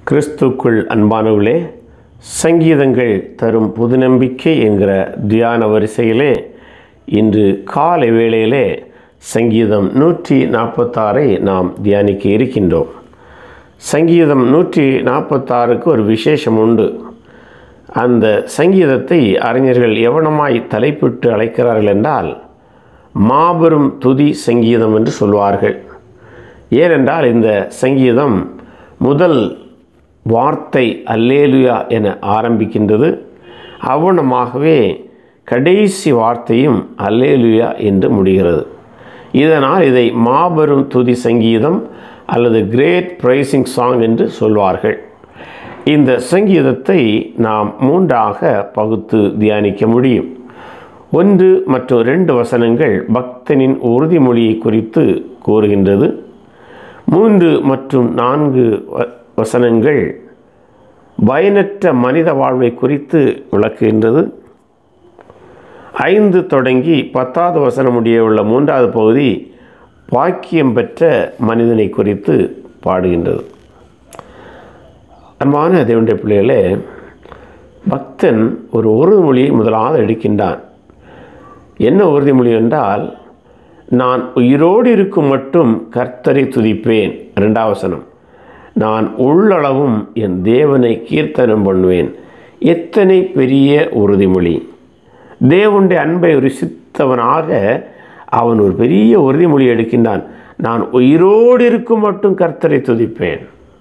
கிறிஸ்துக்குள் அன்பானவர்களே சங்கீதங்கள் தரும் புது நம்பிக்கை என்கிற தியான வரிசையிலே இன்று காலை வேளையிலே சங்கீதம் நூற்றி நாற்பத்தாறை நாம் தியானிக்க இருக்கின்றோம் சங்கீதம் நூற்றி நாற்பத்தாறுக்கு ஒரு விசேஷம் உண்டு அந்த சங்கீதத்தை அறிஞர்கள் எவனமாய் தலைப்பிட்டு அழைக்கிறார்கள் என்றால் மாபெரும் துதி சங்கீதம் என்று சொல்வார்கள் ஏனென்றால் இந்த சங்கீதம் முதல் வார்த்தை அல்லேலுயா என ஆரம்பிக்கின்றது அவ்வனமாகவே கடைசி வார்த்தையும் அல்லேலுயா என்று முடிகிறது இதனால் இதை மாபெரும் துதி சங்கீதம் அல்லது கிரேட் ப்ரைசிங் சாங் என்று சொல்வார்கள் இந்த சங்கீதத்தை நாம் மூன்றாக பகுத்து தியானிக்க முடியும் ஒன்று மற்றும் ரெண்டு வசனங்கள் பக்தனின் உறுதிமொழியை குறித்து கூறுகின்றது மூன்று மற்றும் நான்கு வ- வசனங்கள் பயனற்ற மனித வாழ்வை குறித்து விளக்குகின்றது ஐந்து தொடங்கி பத்தாவது வசனம் முடிய உள்ள மூன்றாவது பகுதி பாக்கியம் பெற்ற மனிதனை குறித்து பாடுகின்றது அன்பான தேவனுடைய பிள்ளைகளே பக்தன் ஒரு உறுதிமொழியை முதலாவது எடுக்கின்றான் என்ன உறுதிமொழி என்றால் நான் உயிரோடு இருக்கும் மட்டும் கர்த்தரை துதிப்பேன் ரெண்டாவது வசனம் நான் உள்ளளவும் என் தேவனை கீர்த்தனம் பண்ணுவேன் எத்தனை பெரிய உறுதிமொழி தேவனுடைய அன்பை ருசித்தவனாக அவன் ஒரு பெரிய உறுதிமொழி எடுக்கின்றான் நான் உயிரோடு இருக்கும் மட்டும் கர்த்தரை துதிப்பேன்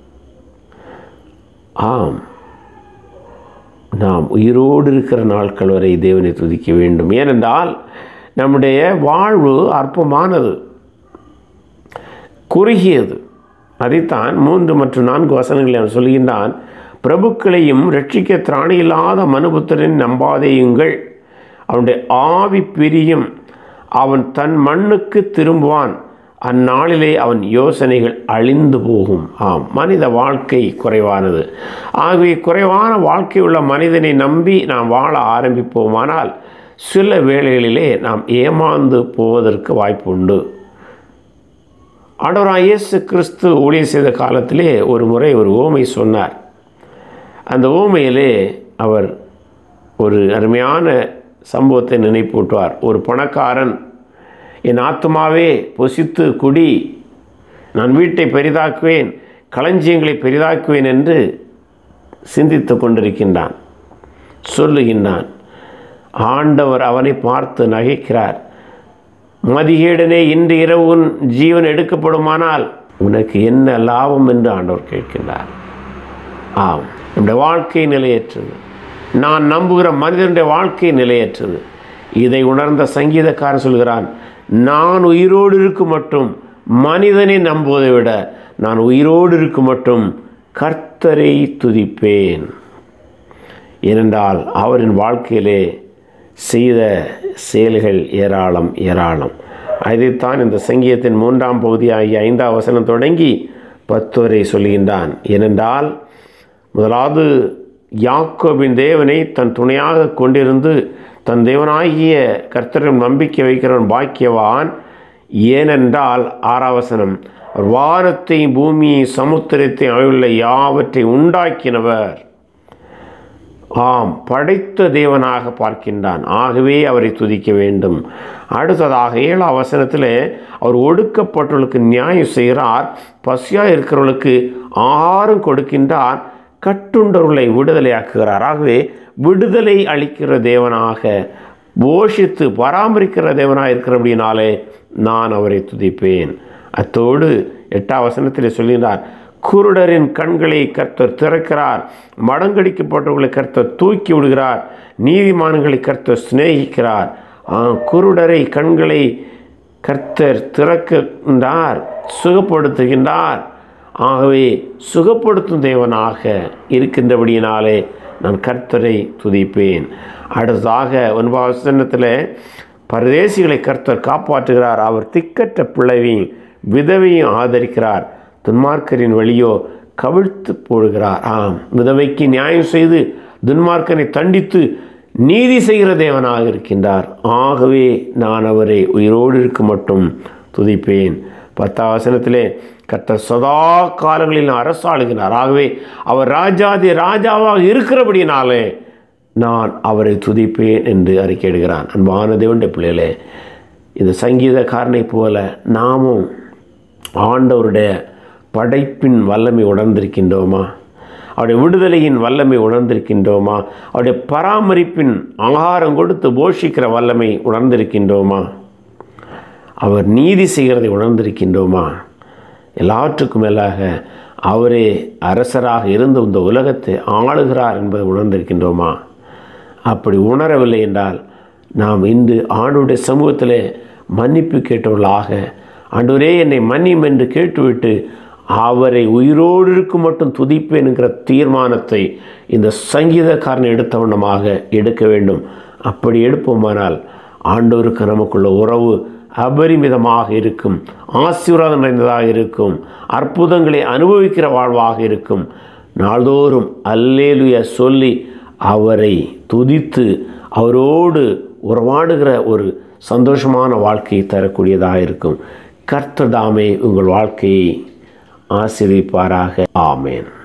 ஆம் நாம் உயிரோடு இருக்கிற நாட்கள் வரை தேவனை துதிக்க வேண்டும் ஏனென்றால் நம்முடைய வாழ்வு அற்பமானது குறுகியது அதைத்தான் மூன்று மற்றும் நான்கு வசனங்களை அவன் சொல்கின்றான் பிரபுக்களையும் ரட்சிக்க திராணி இல்லாத மனுபுத்திரன் நம்பாதேயுங்கள் அவனுடைய ஆவி பிரியும் அவன் தன் மண்ணுக்கு திரும்புவான் அந்நாளிலே அவன் யோசனைகள் அழிந்து போகும் ஆம் மனித வாழ்க்கை குறைவானது ஆகவே குறைவான வாழ்க்கை உள்ள மனிதனை நம்பி நாம் வாழ ஆரம்பிப்போமானால் சில வேளைகளிலே நாம் ஏமாந்து போவதற்கு வாய்ப்பு உண்டு ஆண்டவராக இயேசு கிறிஸ்து ஊழியர் செய்த காலத்திலே ஒரு முறை ஒரு ஓமை சொன்னார் அந்த ஓமையிலே அவர் ஒரு அருமையான சம்பவத்தை நினைப்பூட்டுவார் ஒரு பணக்காரன் என் ஆத்மாவே புசித்து குடி நான் வீட்டை பெரிதாக்குவேன் களஞ்சியங்களை பெரிதாக்குவேன் என்று சிந்தித்து கொண்டிருக்கின்றான் சொல்லுகின்றான் ஆண்டவர் அவனை பார்த்து நகைக்கிறார் மதிகேடனே இன்று இரவு உன் ஜீவன் எடுக்கப்படுமானால் உனக்கு என்ன லாபம் என்று ஆண்டவர் கேட்கின்றார் ஆம் நம்முடைய வாழ்க்கை நிலையற்றது நான் நம்புகிற மனிதனுடைய வாழ்க்கை நிலையற்றது இதை உணர்ந்த சங்கீதக்காரன் சொல்கிறான் நான் உயிரோடு இருக்கும் மட்டும் மனிதனை நம்புவதை விட நான் உயிரோடு இருக்கும் மட்டும் கர்த்தரை துதிப்பேன் ஏனென்றால் அவரின் வாழ்க்கையிலே செய்த செயல்கள் ஏராளம் ஏராளம் அதைத்தான் இந்த சங்கீதத்தின் மூன்றாம் பகுதியாகிய ஐந்தாம் வசனம் தொடங்கி பத்து வரை சொல்கின்றான் ஏனென்றால் முதலாவது யாக்கோபின் தேவனை தன் துணையாக கொண்டிருந்து தன் தேவனாகிய கர்த்தரிடம் நம்பிக்கை வைக்கிறவன் பாக்கியவான் ஏனென்றால் ஆறாவசனம் அவர் வானத்தையும் பூமியை சமுத்திரத்தையும் அவையுள்ள யாவற்றை உண்டாக்கினவர் ஆம் படைத்த தேவனாக பார்க்கின்றான் ஆகவே அவரை துதிக்க வேண்டும் அடுத்ததாக ஏழாம் வசனத்தில் அவர் ஒடுக்கப்பட்டவர்களுக்கு நியாயம் செய்கிறார் பசியாக இருக்கிறவர்களுக்கு ஆகாரம் கொடுக்கின்றார் கட்டுண்டவர்களை விடுதலையாக்குகிறார் ஆகவே விடுதலை அளிக்கிற தேவனாக போஷித்து பராமரிக்கிற தேவனாக இருக்கிறபடினாலே நான் அவரை துதிப்பேன் அத்தோடு எட்டாம் வசனத்தில் சொல்கிறார் குருடரின் கண்களை கர்த்தர் திறக்கிறார் மடங்கடிக்கப்பட்டவர்களை கர்த்தர் தூக்கி விடுகிறார் நீதிமான்களை கர்த்தர் சிநேகிக்கிறார் ஆ, குருடரை கண்களை கர்த்தர் திறக்கின்றார் சுகப்படுத்துகின்றார் ஆகவே சுகப்படுத்தும் தேவனாக இருக்கின்றபடியினாலே நான் கர்த்தரை துதிப்பேன் அடுத்ததாக ஒன்பதாம் வசனத்தில் பரதேசிகளை கர்த்தர் காப்பாற்றுகிறார் அவர் திக்கற்ற பிள்ளைவையும் விதவையும் ஆதரிக்கிறார் துன்மார்க்கரின் வழியோ கவிழ்த்து போடுகிறார் ஆம் விதவைக்கு நியாயம் செய்து துன்மார்க்கனை தண்டித்து நீதி செய்கிற தேவனாக இருக்கின்றார் ஆகவே நான் அவரை உயிரோடு இருக்க மட்டும் துதிப்பேன் பத்தாம் வசனத்திலே கர்த்தர் சதா காலங்களில் அரசாளுகிறார் ஆகவே அவர் ராஜாதி ராஜாவாக இருக்கிறபடினாலே நான் அவரை துதிப்பேன் என்று அறிக்கையிடுகிறான் அன்பான தேவனுடைய பிள்ளைகளே இந்த சங்கீதக்காரனை போல நாமும் ஆண்டவருடைய படைப்பின் வல்லமை உணர்ந்திருக்கின்றோமா அவருடைய விடுதலையின் வல்லமை உணர்ந்திருக்கின்றோமா அவருடைய பராமரிப்பின் ஆகாரம் கொடுத்து போஷிக்கிற வல்லமை உணர்ந்திருக்கின்றோமா அவர் நீதி செய்கிறதை உணர்ந்திருக்கின்றோமா எல்லாவற்றுக்கும் மேலாக அவரே அரசராக இருந்து இந்த உலகத்தை ஆளுகிறார் என்பதை உணர்ந்திருக்கின்றோமா அப்படி உணரவில்லை என்றால் நாம் இன்று ஆண்டுடைய சமூகத்தில் மன்னிப்பு கேட்டவர்களாக ஆண்டவரே என்னை மன்னியும் என்று கேட்டுவிட்டு அவரை உயிரோடு இருக்கும் மட்டும் துதிப்பேன் என்கிற தீர்மானத்தை இந்த சங்கீதக்காரன் எடுத்தவண்ணமாக எடுக்க வேண்டும் அப்படி எடுப்போமானால் ஆண்டவருக்கு நமக்குள்ள உறவு அபரிமிதமாக இருக்கும் ஆசீர்வாதம் நிறைந்ததாக இருக்கும் அற்புதங்களை அனுபவிக்கிற வாழ்வாக இருக்கும் நாள்தோறும் அல்லேலுய சொல்லி அவரை துதித்து அவரோடு உறவாடுகிற ஒரு சந்தோஷமான வாழ்க்கையை தரக்கூடியதாக இருக்கும் கர்த்ததாமே உங்கள் வாழ்க்கையை ஆசிரிப்பாராக ஆமேன்